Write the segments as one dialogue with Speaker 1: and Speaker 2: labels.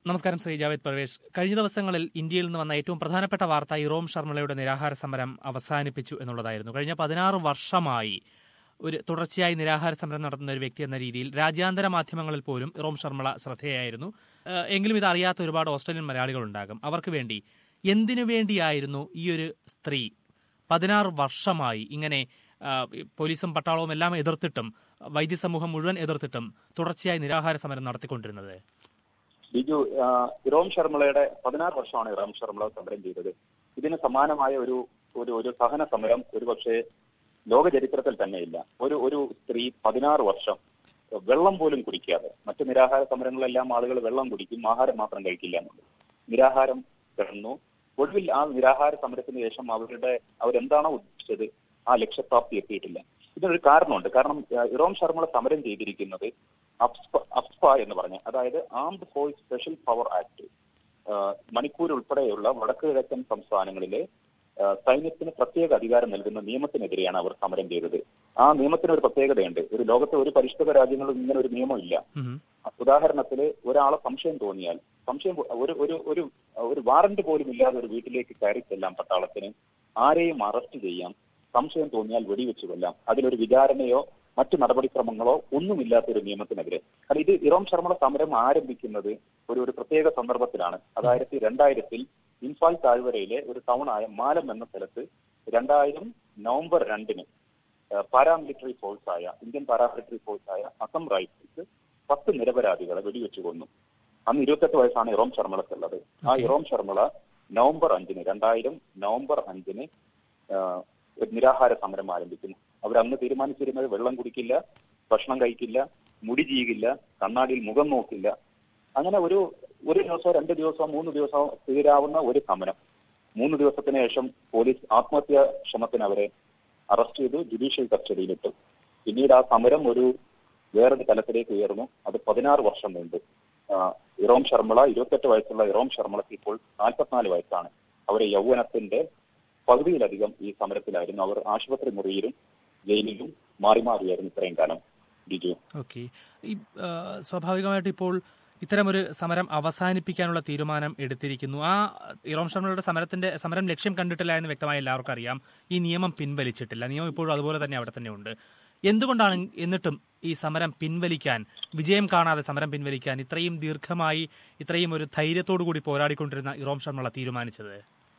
Speaker 1: നമസ്കാരം ശ്രീ ജാവേദ് പർവേഷ് കഴിഞ്ഞ ദിവസങ്ങളിൽ ഇന്ത്യയിൽ നിന്ന് വന്ന ഏറ്റവും പ്രധാനപ്പെട്ട വാർത്ത ഇറോം ശർമ്മളയുടെ നിരാഹാര സമരം അവസാനിപ്പിച്ചു എന്നുള്ളതായിരുന്നു കഴിഞ്ഞ പതിനാറ് വർഷമായി ഒരു തുടർച്ചയായി നിരാഹാര സമരം നടത്തുന്ന ഒരു വ്യക്തി എന്ന രീതിയിൽ രാജ്യാന്തര മാധ്യമങ്ങളിൽ പോലും ഇറോം ശർമ്മള ശ്രദ്ധേയായിരുന്നു ഏഹ് എങ്കിലും ഇത് അറിയാത്ത ഒരുപാട് ഓസ്ട്രേലിയൻ മലയാളികളുണ്ടാകും അവർക്ക് വേണ്ടി എന്തിനു വേണ്ടിയായിരുന്നു ഈ ഒരു സ്ത്രീ പതിനാറ് വർഷമായി ഇങ്ങനെ ആ, പോലീസും പട്ടാളവും എല്ലാം എതിർത്തിട്ടും വൈദ്യസമൂഹം മുഴുവൻ എതിർത്തിട്ടും തുടർച്ചയായി നിരാഹാര സമരം നടത്തിക്കൊണ്ടിരുന്നത്
Speaker 2: ബിജു ആ, ഇറോം ശർമ്മളയുടെ പതിനാറ് വർഷമാണ് ഇറോം ശർമ്മള സമരം ചെയ്തത് ഇതിന് സമാനമായ ഒരു ഒരു ഒരു സഹന സമരം ഒരുപക്ഷെ ലോക ചരിത്രത്തിൽ തന്നെയില്ല ഒരു ഒരു സ്ത്രീ പതിനാറ് വർഷം വെള്ളം പോലും കുടിക്കാതെ മറ്റു നിരാഹാര സമരങ്ങളെല്ലാം ആളുകൾ വെള്ളം കുടിക്കും ആഹാരം മാത്രം കഴിക്കില്ല എന്നുള്ളത് നിരാഹാരം കിടന്നു ഒടുവിൽ ആ നിരാഹാര സമരത്തിന് ശേഷം അവരുടെ അവരെന്താണോ ഉദ്ദേശിച്ചത് ആ ലക്ഷ്യപ്രാപ്തി എത്തിയിട്ടില്ല ഇതിനൊരു കാരണമുണ്ട് കാരണം ആ, ഇറോം ശർമ്മള സമരം ചെയ്തിരിക്കുന്നത് അപ്സ്പ അപ്സ്പ എന്ന് പറഞ്ഞ അതായത് armed force special power act Manipur ഉൾപ്പെടെയുള്ള വടക്ക് കിഴക്കൻ സംസ്ഥാനങ്ങളിലെ ആ, സൈന്യത്തിന് പ്രത്യേക അധികാരം നൽകുന്ന നിയമത്തിനെതിരെയാണ് അവർ സമരം ചെയ്തത് ആ നിയമത്തിന് ഒരു പ്രത്യേകതയുണ്ട് ഒരു ലോകത്തെ ഒരു പരിഷ്കൃത രാജ്യങ്ങളിലും ഇങ്ങനെ ഒരു നിയമമില്ല
Speaker 1: ഉം.
Speaker 2: ഉദാഹരണത്തിന് ഒരാളെ സംശയം തോന്നിയാൽ സംശയം പോ- ഒരു ഒരു ഒരു ഒരു വാറന്റ് പോലും ഇല്ലാതെ ഒരു വീട്ടിലേക്ക് കയറി ചെല്ലാം പട്ടാളത്തിന് ആരെയും അറസ്റ്റ് ചെയ്യാം സംശയം തോന്നിയാൽ വെടിവെച്ച് കൊല്ലാം അതിലൊരു വിചാരണയോ മറ്റു നടപടിക്രമങ്ങളോ ഒന്നുമില്ലാത്ത ഒരു നിയമത്തിനെതിരെ കാരണം ഇത് ഇറോം ശർമ്മയുടെ സമരം ആരംഭിക്കുന്നത് ഒരു ഒരു പ്രത്യേക സന്ദർഭത്തിലാണ് അതായിരത്തി രണ്ടായിരത്തിൽ ഇൻഫാൽ താഴ്വരയിലെ ഒരു ടൗണായ മാലം എന്ന സ്ഥലത്ത് രണ്ടായിരം നവംബർ രണ്ടിന് പാരാമിലിറ്ററി ഫോഴ്സ് ആയ ഇന്ത്യൻ പാരാമിലിറ്ററി ഫോഴ്സ് ആയ അസം റൈഫിൾസ് പത്ത് നിരപരാധികളെ വെടിവെച്ച് കൊന്നു അന്ന് ഇരുപത്തെട്ട് വയസ്സാണ് ഇറോം ശർമ്മളക്കുള്ളത് ആ ഇറോം ശർമ്മള നവംബർ അഞ്ചിന് രണ്ടായിരം നവംബർ അഞ്ചിന് ആ, ഒരു നിരാഹാര സമരം ആരംഭിക്കുന്നു അവരന്ന് തീരുമാനിച്ചിരുന്നത് വെള്ളം കുടിക്കില്ല ഭക്ഷണം കഴിക്കില്ല മുടി ചെയ്യുകില്ല കണ്ണാടിയിൽ മുഖം നോക്കില്ല അങ്ങനെ ഒരു ഒരു ദിവസമോ രണ്ട് ദിവസമോ മൂന്ന് ദിവസമോ തീരാവുന്ന ഒരു സമരം മൂന്ന് ദിവസത്തിന് ശേഷം പോലീസ് ആത്മഹത്യാ ശ്രമത്തിന് അവരെ അറസ്റ്റ് ചെയ്തു ജുഡീഷ്യൽ കസ്റ്റഡിയിലിട്ടു പിന്നീട് ആ സമരം ഒരു വേറൊരു തലത്തിലേക്ക് ഉയർന്നു അത് പതിനാറ് വർഷം നീണ്ടു ആ, ഇറോം ശർമ്മള ഇരുപത്തെട്ട് വയസ്സുള്ള ഇറോം ശർമ്മളക്ക് ഇപ്പോൾ നാൽപ്പത്തിനാല് വയസ്സാണ് അവരെ യൗവനത്തിന്റെ പകുതിയിലധികം ഈ സമരത്തിലായിരുന്നു അവർ ആശുപത്രി മുറിയിലും ജയിലിലും മാറി മാറിയായിരുന്നു ഇത്രയും കാലം ബിജു
Speaker 1: ഓക്കെ ഈ ആ, സ്വാഭാവികമായിട്ട് ഇപ്പോൾ ഇത്തരമൊരു സമരം അവസാനിപ്പിക്കാനുള്ള തീരുമാനം എടുത്തിരിക്കുന്നു ആ ഇറോം ശർമ്മയുടെ സമരത്തിന്റെ സമരം ലക്ഷ്യം കണ്ടിട്ടില്ല എന്ന് വ്യക്തമായി എല്ലാവർക്കും അറിയാം ഈ നിയമം പിൻവലിച്ചിട്ടില്ല നിയമം ഇപ്പോഴും അതുപോലെ തന്നെ അവിടെ തന്നെ ഉണ്ട് എന്തുകൊണ്ടാണ് എന്നിട്ടും ഈ സമരം പിൻവലിക്കാൻ വിജയം കാണാതെ സമരം പിൻവലിക്കാൻ ഇത്രയും ദീർഘമായി ഇത്രയും ഒരു ധൈര്യത്തോടു കൂടി പോരാടിക്കൊണ്ടിരുന്ന ഇറോം ശർമ്മള തീരുമാനിച്ചത്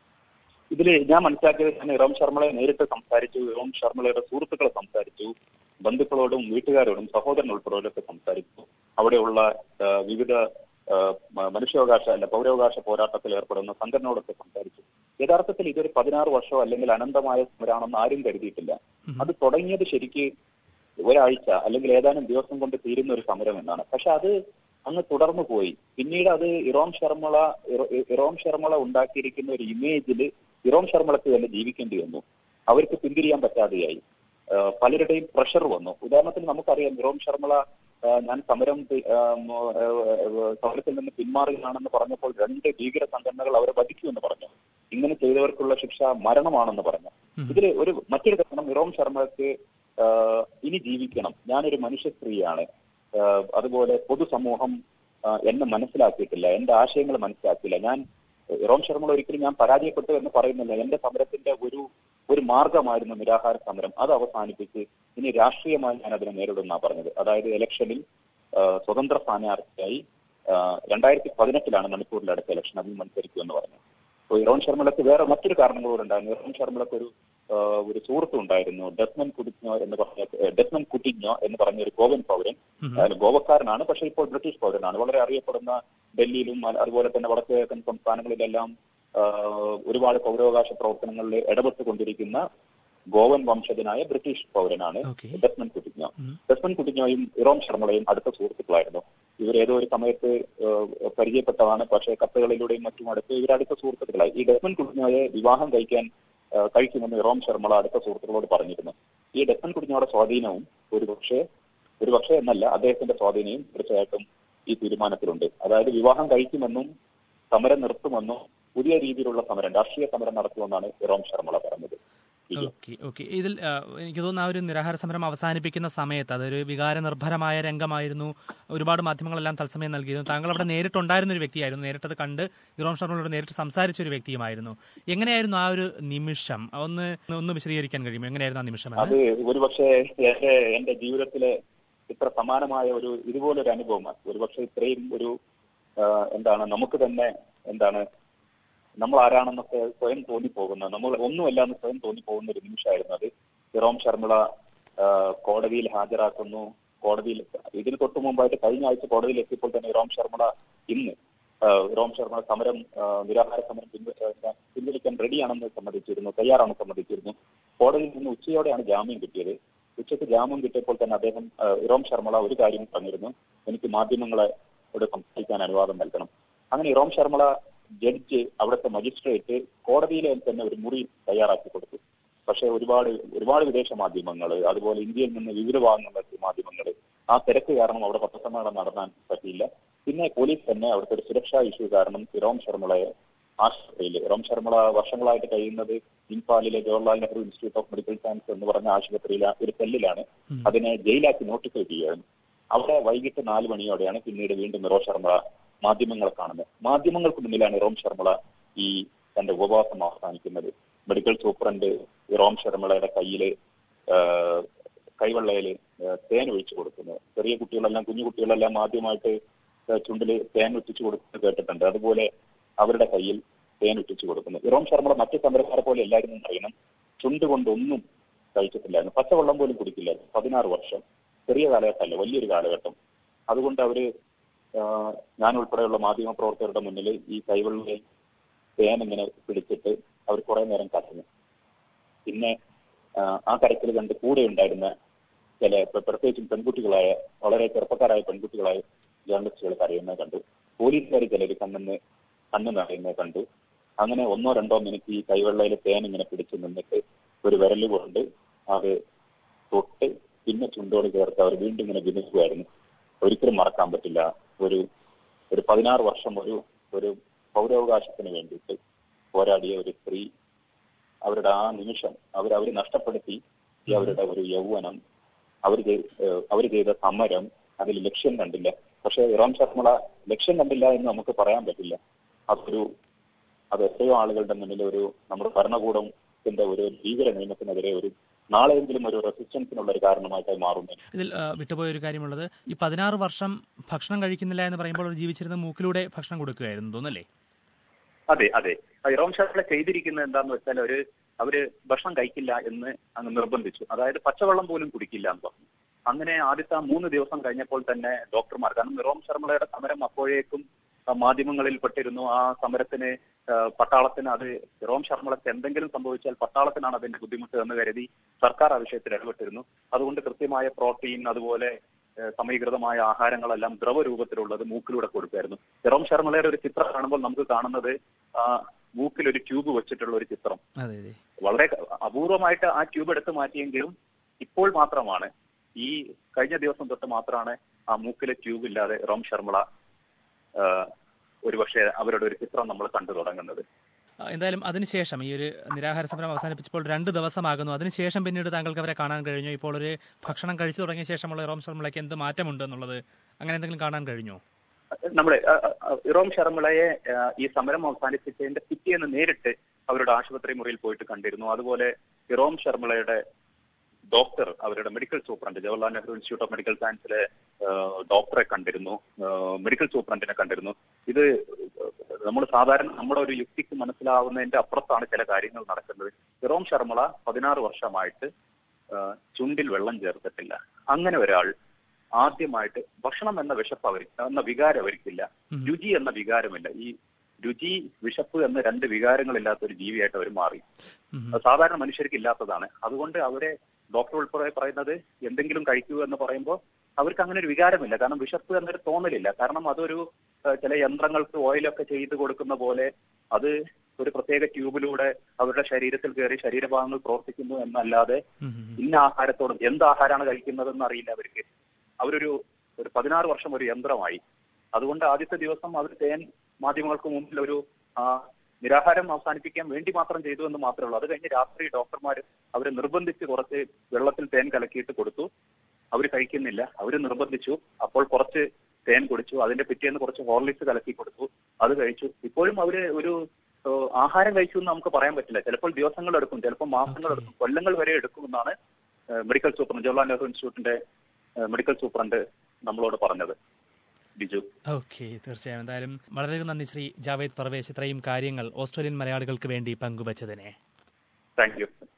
Speaker 2: ഇതിൽ ഞാൻ മനസ്സിലാക്കിയത് ഞാൻ ഇറോം ശർമ്മളെ നേരിട്ട് സംസാരിച്ചു ഇറോം ശർമ്മളയുടെ സുഹൃത്തുക്കളെ സംസാരിച്ചു ബന്ധുക്കളോടും വീട്ടുകാരോടും സഹോദരൻ ഉൾപ്പെടെയൊക്കെ സംസാരിച്ചു അവിടെയുള്ള ആ, വിവിധ ആ, മ- മനുഷ്യാവകാശ അല്ല പൗരാവകാശ പോരാട്ടത്തിൽ ഏർപ്പെടുന്ന സംഘടനയോടൊക്കെ സംസാരിച്ചു യഥാർത്ഥത്തിൽ ഇതൊരു പതിനാറ് വർഷമോ അല്ലെങ്കിൽ അനന്തമായ സമരമാണെന്ന് ആരും കരുതിയിട്ടില്ല അത് തുടങ്ങിയത് ശരിക്ക് ഒരാഴ്ച അല്ലെങ്കിൽ ഏതാനും ദിവസം കൊണ്ട് തീരുന്ന ഒരു സമരം എന്നാണ് പക്ഷെ അത് അങ്ങ് തുടർന്നു പോയി പിന്നീട് അത് ഇറോം ശർമ്മള ഇറോ- ഇറോം ശർമ്മള ഉണ്ടാക്കിയിരിക്കുന്ന ഒരു ഇമേജിൽ ഇറോം ശർമ്മളക്ക് തന്നെ ജീവിക്കേണ്ടി വന്നു അവർക്ക് പിന്തിരിയാൻ പറ്റാതെയായി ആ, പലരുടെയും പ്രഷർ വന്നു ഉദാഹരണത്തിന് നമുക്കറിയാം ഇറോം ശർമ്മള ആ, ഞാൻ സമരം തി- ആ, മോ, ആ, ആ, സമരത്തിൽ നിന്ന് പിന്മാറുകയാണെന്ന് പറഞ്ഞപ്പോൾ രണ്ട് ഭീകര സംഘടനകൾ അവരെ വധിക്കുമെന്ന് പറഞ്ഞു ഇങ്ങനെ ചെയ്തവർക്കുള്ള ശിക്ഷ മരണമാണെന്ന് പറഞ്ഞു ഇതിൽ ഒരു മറ്റൊരു കാരണം ഇറോം ശർമ്മക്ക് ആ, ഇനി ജീവിക്കണം ഞാനൊരു മനുഷ്യ സ്ത്രീയാണ് ആ, അതുപോലെ പൊതുസമൂഹം ആ, എന്നെ മനസ്സിലാക്കിയിട്ടില്ല എന്റെ ആശയങ്ങൾ മനസ്സിലാക്കിയില്ല ഞാൻ ഇറോം ശർമ്മ ഒരിക്കലും ഞാൻ പരാജയപ്പെട്ടു എന്ന് പറയുന്നില്ല എന്റെ സമരത്തിന്റെ ഒരു ഒരു മാർഗമായിരുന്നു നിരാഹാര സമരം അത് അവസാനിപ്പിച്ച് ഇനി രാഷ്ട്രീയമായി ഞാൻ അതിനെ നേരിടുന്ന പറഞ്ഞത് അതായത് ഇലക്ഷനിൽ ആ, സ്വതന്ത്ര സ്ഥാനാർത്ഥിയായി ആ, രണ്ടായിരത്തി പതിനെട്ടിലാണ് മണിപ്പൂരിൽ അടുത്ത ഇലക്ഷൻ അതിൽ മത്സരിക്കുമെന്ന് പറഞ്ഞു അപ്പോൾ ഇറോൺ ശർമ്മലക്ക് വേറെ മറ്റൊരു കാരണങ്ങൾ കൂടെ ഉണ്ടായിരുന്നു ഇറോൺ ശർമ്മലക്ക് ഒരു ആ, ഒരു സുഹൃത്ത് ഉണ്ടായിരുന്നു ഡെസ്മൻ കുടിഞ്ഞോ എന്ന് പറഞ്ഞ ഏ, ഡെസ്മൻ കുട്ടിഞ്ഞോ എന്ന് പറഞ്ഞ ഒരു ഗോവൻ പൗരൻ അയാൾ ഗോവക്കാരനാണ് പക്ഷേ ഇപ്പോൾ ബ്രിട്ടീഷ് പൗരനാണ് വളരെ അറിയപ്പെടുന്ന ഡൽഹിയിലും അ- അതുപോലെ തന്നെ വടക്ക് കിഴക്കൻ സംസ്ഥാനങ്ങളിലെല്ലാം ആ, ഒരുപാട് പൗരാവകാശ പ്രവർത്തനങ്ങളിൽ ഇടപെട്ടുകൊണ്ടിരിക്കുന്ന ഗോവൻ വംശജനായ ബ്രിട്ടീഷ് പൗരനാണ്
Speaker 1: ഓക്കെ
Speaker 2: ഡെസ്മൻ കുട്ടിഞ്ഞോ ഡെസ്മൻ കുട്ടിഞ്ഞോയും ഇറോം ശർമ്മളയും അടുത്ത സുഹൃത്തുക്കളായിരുന്നു ഇവർ ഏതോ ഒരു സമയത്ത് ഏഹ്, പരിചയപ്പെട്ടതാണ് പക്ഷേ കത്തുകളിലൂടെയും മറ്റും അടുത്ത് ഇവർ അടുത്ത സുഹൃത്തുക്കളായി ഈ ഡെസ്മൻ കുട്ടിഞ്ഞോയെ വിവാഹം കഴിക്കാൻ ഏഹ്, കഴിക്കുമെന്ന് ഇറോം ശർമ്മള അടുത്ത സുഹൃത്തുക്കളോട് പറഞ്ഞിരുന്നു ഈ ഡെസ്മൻ കുട്ടിഞ്ഞോയുടെ സ്വാധീനവും ഒരു പക്ഷേ ഒരു പക്ഷേ എന്നല്ല അദ്ദേഹത്തിന്റെ സ്വാധീനവും തീർച്ചയായിട്ടും ഈ തീരുമാനത്തിലുണ്ട് അതായത് വിവാഹം കഴിക്കുമെന്നും സമരം നിർത്തുമെന്നും പുതിയ രീതിയിലുള്ള സമരം രാഷ്ട്രീയ സമരം നടത്തുമെന്നാണ് ഇറോം ശർമ്മള പറഞ്ഞത് പ്രവർത്തിക്കുക
Speaker 1: ഓക്കെ ഓക്കെ ഇതിൽ ആ, എനിക്ക് തോന്നുന്നു ആ ഒരു നിരാഹാര സമരം അവസാനിപ്പിക്കുന്ന സമയത്ത് അതൊരു വികാര നിർഭരമായ രംഗമായിരുന്നു ഒരുപാട് മാധ്യമങ്ങളെല്ലാം തത്സമയം നൽകിയിരുന്നു താങ്കൾ അവിടെ നേരിട്ടുണ്ടായിരുന്ന ഒരു വ്യക്തിയായിരുന്നു നേരിട്ടത് കണ്ട് ഇറോം ശർമ്മയോട് നേരിട്ട് സംസാരിച്ച ഒരു വ്യക്തിയുമായിരുന്നു എങ്ങനെയായിരുന്നു ആ ഒരു നിമിഷം ഒന്ന് ഒന്ന് വിശദീകരിക്കാൻ കഴിയുമോ എങ്ങനെയായിരുന്നു ആ നിമിഷം എന്ന്?
Speaker 2: അത് ഒരുപക്ഷെ എന്റെ എന്റെ ജീവിതത്തിലെ ഇത്ര സമാനമായ ഒരു ഇതുപോലൊരു അനുഭവമാണ് ഒരുപക്ഷെ ഇത്രയും ഒരു ആ, എന്താണ് നമുക്ക് തന്നെ എന്താണ് നമ്മൾ ആരാണെന്നൊക്കെ സ്വയം തോന്നിപ്പോകുന്ന നമ്മൾ ഒന്നുമല്ല എന്ന് സ്വയം തോന്നിപ്പോകുന്ന ഒരു നിമിഷമായിരുന്നു അത് ഇറോം ശർമിള ആ, കോടതിയിൽ ഹാജരാക്കുന്നു കോടതിയിൽ ഇതിന് തൊട്ട് മുമ്പായിട്ട് കഴിഞ്ഞ ആഴ്ച കോടതിയിൽ എത്തിയപ്പോൾ തന്നെ ഇറോം ശർമിള ഇന്ന് ആ, ഇറോം ശർമിള സമരം ആ, നിരാഹാര സമരം പിൻവ- ആ, പിൻവലിക്കാൻ റെഡിയാണെന്ന് സമ്മതിച്ചിരുന്നു തയ്യാറാണെന്ന് സമ്മതിച്ചിരുന്നു കോടതിയിൽ നിന്ന് ഉച്ചയോടെയാണ് ജാമ്യം കിട്ടിയത് ഉച്ചയ്ക്ക് ജാമ്യം കിട്ടിയപ്പോൾ തന്നെ അദ്ദേഹം ആ, ഇറോം ശർമിള ഒരു കാര്യം പറഞ്ഞിരുന്നു എനിക്ക് മാധ്യമങ്ങളെ ഇവിടെ സംസാരിക്കാൻ അനുവാദം നൽകണം അങ്ങനെ ഇറോം ശർമിള ജഡ്ജ് അവിടുത്തെ മജിസ്ട്രേറ്റ് കോടതിയിലെ തന്നെ ഒരു മുറി തയ്യാറാക്കി കൊടുത്തു പക്ഷേ ഒരുപാട് ഒരുപാട് വിദേശ മാധ്യമങ്ങൾ അതുപോലെ ഇന്ത്യയിൽ നിന്ന് വിവിധ ഭാഗങ്ങളിലെത്തിയ മാധ്യമങ്ങൾ ആ തിരക്ക് കാരണം അവിടെ പത്രസമ്മേളനം നടത്താൻ പറ്റിയില്ല പിന്നെ പോലീസ് തന്നെ അവിടുത്തെ ഒരു സുരക്ഷാ ഇഷ്യൂ കാരണം ഇറോം ശർമിളയെ ആശുപത്രിയിൽ ഇറോം ശർമിള വർഷങ്ങളായിട്ട് കഴിയുന്നത് ഇംഫാലിലെ Jawaharlal Nehru institute of medical science എന്ന് പറഞ്ഞ ആശുപത്രിയിലെ ഒരു സെല്ലിലാണ്
Speaker 1: ഉം.
Speaker 2: അതിനെ ജയിലാക്കി നോട്ടിഫൈ ചെയ്യുകയായിരുന്നു അവിടെ വൈകിട്ട് നാല് മണിയോടെയാണ് പിന്നീട് വീണ്ടും ഇറോം ശർമിള മാധ്യമങ്ങളെ കാണുന്നത് മാധ്യമങ്ങൾക്ക് മുന്നിലാണ് ഇറോം ശർമിള ഈ തന്റെ ഉപവാസം അവസാനിക്കുന്നത് മെഡിക്കൽ സൂപ്രണ്ട് ഇറോം ശർമിളയുടെ കയ്യില് ആ, കൈവെള്ളയില് ആ, തേൻ ഒഴിച്ചു കൊടുക്കുന്നത് ചെറിയ കുട്ടികളെല്ലാം കുഞ്ഞു കുട്ടികളെല്ലാം ആദ്യമായിട്ട് ആ, ചുണ്ടില് തേൻ ഒറ്റിച്ചു കൊടുക്കുന്നത് കേട്ടിട്ടുണ്ട് അതുപോലെ അവരുടെ കയ്യിൽ തേൻ ഒറ്റിച്ചു കൊടുക്കുന്നു ഇറോം ശർമ്മ മറ്റു സമരക്കാരെ പോലെ എല്ലാവരും അറിയണം ചുണ്ട് കൊണ്ടൊന്നും കഴിച്ചിട്ടില്ലായിരുന്നു പച്ചവെള്ളം പോലും കുടിക്കില്ലായിരുന്നു പതിനാറ് വർഷം ചെറിയ കാലഘട്ടമല്ല വലിയൊരു കാലഘട്ടം അതുകൊണ്ട് അവര് ആ, ഞാൻ ഉൾപ്പെടെയുള്ള മാധ്യമ പ്രവർത്തകരുടെ മുന്നിൽ ഈ കൈവെള്ളയിൽ തേൻ ഇങ്ങനെ പിടിച്ചിട്ട് അവർ കുറെ നേരം കരഞ്ഞു പിന്നെ ആ, ആ കരച്ചിൽ കണ്ട് കൂടെ ഉണ്ടായിരുന്ന ചില പ്ര- പ്രത്യേകിച്ചും പെൺകുട്ടികളായ വളരെ ചെറുപ്പക്കാരായ പെൺകുട്ടികളായ ജേർണലിസ്റ്റുകൾ കരയുന്നത് കണ്ടു പോലീസുകാർ ചിലർ കണ്ണെന്ന് കണ്ണ് നിറയുന്നത് കണ്ടു അങ്ങനെ ഒന്നോ രണ്ടോ മിനിറ്റ് ഈ കൈവെള്ളയിൽ തേൻ ഇങ്ങനെ പിടിച്ചു നിന്നിട്ട് ഒരു വിരല് കൊണ്ട് അത് തൊട്ട് പിന്നെ ചുണ്ടോട് ചേർത്ത് അവർ വീണ്ടും ഇങ്ങനെ വിധിക്കുമായിരുന്നു ഒരിക്കലും മറക്കാൻ പറ്റില്ല ഒരു ഒരു പതിനാറ് വർഷം ഒരു ഒരു പൗരാവകാശത്തിന് വേണ്ടിയിട്ട് പോരാടിയ ഒരു സ്ത്രീ അവരുടെ ആ നിമിഷം അവർ അവർ നഷ്ടപ്പെടുത്തി ഈ അവരുടെ ഒരു യൗവനം അവർ അവർ ചെയ്ത സമരം അതിൽ ലക്ഷ്യം കണ്ടില്ല പക്ഷെ ഇറാം ശർമ്മള ലക്ഷ്യം കണ്ടില്ല എന്ന് നമുക്ക് പറയാൻ പറ്റില്ല അതൊരു അത് എത്രയോ ആളുകളുടെ മുന്നിൽ ഒരു നമ്മുടെ ഭരണകൂടത്തിന്റെ ഒരു ഭീകര നിയമത്തിനെതിരെ ഒരു നാളെയെങ്കിലും ഒരു റെസിസ്റ്റൻസിനുള്ള ഒരു കാരണമായിട്ട് മാറുന്നു
Speaker 1: ഇതിൽ ആ, വിട്ടുപോയ ഒരു കാര്യമുള്ളത് ഈ പതിനാറ് വർഷം ഭക്ഷണം കഴിക്കുന്നില്ല എന്ന് പറയുമ്പോൾ അവർ ജീവിച്ചിരുന്ന മൂക്കിലൂടെ ഭക്ഷണം കൊടുക്കുകയായിരുന്നു തോന്നല്ലേ
Speaker 2: അതെ അതെ ഇറോം ഷർട്ടിലെ ചെയ്തിരിക്കുന്നത് എന്താന്ന് വെച്ചാൽ അവര് അവര് ഭക്ഷണം കഴിക്കില്ല എന്ന് അങ്ങ് നിർബന്ധിച്ചു അതായത് പച്ചവെള്ളം പോലും കുടിക്കില്ല എന്ന് പറഞ്ഞു അങ്ങനെ ആദ്യത്തെ ആ മൂന്ന് ദിവസം കഴിഞ്ഞപ്പോൾ തന്നെ ഡോക്ടർമാർ കാരണം ഇറോം ശർമ്മളയുടെ സമരം അപ്പോഴേക്കും ആ, മാധ്യമങ്ങളിൽ പെട്ടിരുന്നു ആ സമരത്തിന് ആ, പട്ടാളത്തിന് അത് ഇറോം ശർമ്മളക്ക് എന്തെങ്കിലും സംഭവിച്ചാൽ പട്ടാളത്തിനാണ് അതിന്റെ ബുദ്ധിമുട്ട് എന്ന് കരുതി സർക്കാർ ആ വിഷയത്തിൽ ഇടപെട്ടിരുന്നു അതുകൊണ്ട് കൃത്യമായ പ്രോട്ടീൻ അതുപോലെ ഏഹ് സമീകൃതമായ ആഹാരങ്ങളെല്ലാം ദ്രവരൂപത്തിലുള്ളത് മൂക്കിലൂടെ കൊടുക്കുമായിരുന്നു ജെറോം ശർമ്മളയുടെ ഒരു ചിത്രം കാണുമ്പോൾ നമുക്ക് കാണുന്നത് ആ മൂക്കിൽ ഒരു ട്യൂബ് വെച്ചിട്ടുള്ള ഒരു ചിത്രം
Speaker 1: അതെ അതെ
Speaker 2: വളരെ അപൂർവമായിട്ട് ആ ട്യൂബ് എടുത്ത് മാറ്റിയെങ്കിലും ഇപ്പോൾ മാത്രമാണ് ഈ കഴിഞ്ഞ ദിവസം തൊട്ട് മാത്രമാണ് ആ മൂക്കിലെ ട്യൂബ് ഇല്ലാതെ റോം ശർമ്മള ആ, ഒരുപക്ഷെ അവരുടെ ഒരു ചിത്രം നമ്മൾ കണ്ടു തുടങ്ങുന്നത്
Speaker 1: ആ, എന്തായാലും അതിനുശേഷം ഈ ഒരു നിരാഹാര സമരം അവസാനിപ്പിച്ചപ്പോൾ രണ്ട് ദിവസമാകുന്നു അതിനുശേഷം പിന്നീട് താങ്കൾക്ക് അവരെ കാണാൻ കഴിഞ്ഞു ഇപ്പോൾ ഒരു ഭക്ഷണം കഴിച്ചു തുടങ്ങിയ ശേഷമുള്ള റോം ശർമ്മളയ്ക്ക് എന്ത് മാറ്റമുണ്ട് എന്നുള്ളത് അങ്ങനെ എന്തെങ്കിലും കാണാൻ കഴിഞ്ഞോ
Speaker 2: നമ്മുടെ ആ, ആ, ഇറോം ശർമ്മളയെ ആ, ഈ സമരം അവസാനിപ്പിച്ചതിന്റെ പിറ്റേന്ന് നേരിട്ട് അവരുടെ ആശുപത്രി മുറിയിൽ പോയിട്ട് കണ്ടിരുന്നു അതുപോലെ ഇറോം ശർമ്മളയുടെ ഡോക്ടർ അവരുടെ medical superintendent Jawaharlal Nehru institute of medical സയൻസിലെ ആ, ഡോക്ടറെ കണ്ടിരുന്നു ആ, മെഡിക്കൽ സൂപ്രണ്ടിനെ കണ്ടിരുന്നു ഇത് നമ്മൾ സാധാരണ നമ്മുടെ ഒരു യുക്തിക്ക് മനസ്സിലാവുന്നതിന്റെ അപ്പുറത്താണ് ചില കാര്യങ്ങൾ നടക്കുന്നത് ഇറോം ശർമ്മള പതിനാറ് വർഷമായിട്ട് ആ, ചുണ്ടിൽ വെള്ളം ചേർത്തിട്ടില്ല അങ്ങനെ ഒരാൾ ആദ്യമായിട്ട് ഭക്ഷണം എന്ന വിശപ്പ് അവർ എന്ന വികാരം അവർക്കില്ല
Speaker 1: ഉം.
Speaker 2: രുചി എന്ന വികാരമില്ല ഈ രുചി വിശപ്പ് എന്ന രണ്ട് വികാരങ്ങളില്ലാത്ത ഒരു ജീവിയായിട്ട് അവർ മാറി
Speaker 1: ഉം.
Speaker 2: അത് സാധാരണ മനുഷ്യർക്ക് ഇല്ലാത്തതാണ് അതുകൊണ്ട് അവരെ ഡോക്ടർ ഉൾപ്പെടെ പറയുന്നത് എന്തെങ്കിലും കഴിക്കൂ എന്ന് പറയുമ്പോൾ അവർക്ക് അങ്ങനെ ഒരു വികാരമില്ല കാരണം വിശപ്പ് എന്നൊരു തോന്നലില്ല കാരണം അതൊരു ഏഹ്, ചില യന്ത്രങ്ങൾക്ക് ഓയിലൊക്കെ ചെയ്ത് കൊടുക്കുന്ന പോലെ അത് ഒരു പ്രത്യേക ട്യൂബിലൂടെ അവരുടെ ശരീരത്തിൽ കയറി ശരീരഭാഗങ്ങൾ പ്രവർത്തിക്കുന്നു എന്നല്ലാതെ
Speaker 1: ഉം. ഉം.
Speaker 2: ഇന്ന ആഹാരത്തോടും എന്ത് ആഹാരമാണ് കഴിക്കുന്നതെന്ന് അറിയില്ല അവർക്ക് അവരൊരു ഒരു പതിനാറ് വർഷം ഒരു യന്ത്രമായി അതുകൊണ്ട് ആദ്യത്തെ ദിവസം അവർ തേൻ മാധ്യമങ്ങൾക്ക് മുമ്പിൽ ഒരു ആ നിരാഹാരം അവസാനിപ്പിക്കാൻ വേണ്ടി മാത്രം ചെയ്തു എന്ന് മാത്രമേ ഉള്ളൂ അത് കഴിഞ്ഞ് രാത്രി ഡോക്ടർമാർ അവരെ നിർബന്ധിച്ച് കുറച്ച് വെള്ളത്തിൽ തേൻ കലക്കിയിട്ട് കൊടുത്തു അവർ കഴിക്കുന്നില്ല അവർ നിർബന്ധിച്ചു അപ്പോൾ കുറച്ച് തേൻ കുടിച്ചു അതിന്റെ പിറ്റേന്ന് കുറച്ച് ഹോർലിക്സ് കലക്കി കൊടുത്തു അത് കഴിച്ചു ഇപ്പോഴും അവര് ഒരു ഏഹ്, ആഹാരം കഴിച്ചു എന്ന് നമുക്ക് പറയാൻ പറ്റില്ല ചിലപ്പോൾ ദിവസങ്ങൾ എടുക്കും ചിലപ്പോൾ മാസങ്ങൾ എടുക്കും കൊല്ലങ്ങൾ വരെ എടുക്കുമെന്നാണ് ഏഹ്, മെഡിക്കൽ സൂപ്രണ്ട് ജവഹർലാൽ നെഹ്റു ഇൻസ്റ്റിറ്റ്യൂട്ടിന്റെ ഏഹ്, മെഡിക്കൽ സൂപ്രണ്ട് നമ്മളോട് പറഞ്ഞത് ബിജു
Speaker 1: ഓക്കെ തീർച്ചയായും എന്തായാലും വളരെയധികം നന്ദി ശ്രീ ജാവേദ് പർവേശ് ഇത്രയും കാര്യങ്ങൾ ഓസ്ട്രേലിയൻ മലയാളികൾക്ക് വേണ്ടി പങ്കുവച്ചതിനെ
Speaker 2: താങ്ക് യു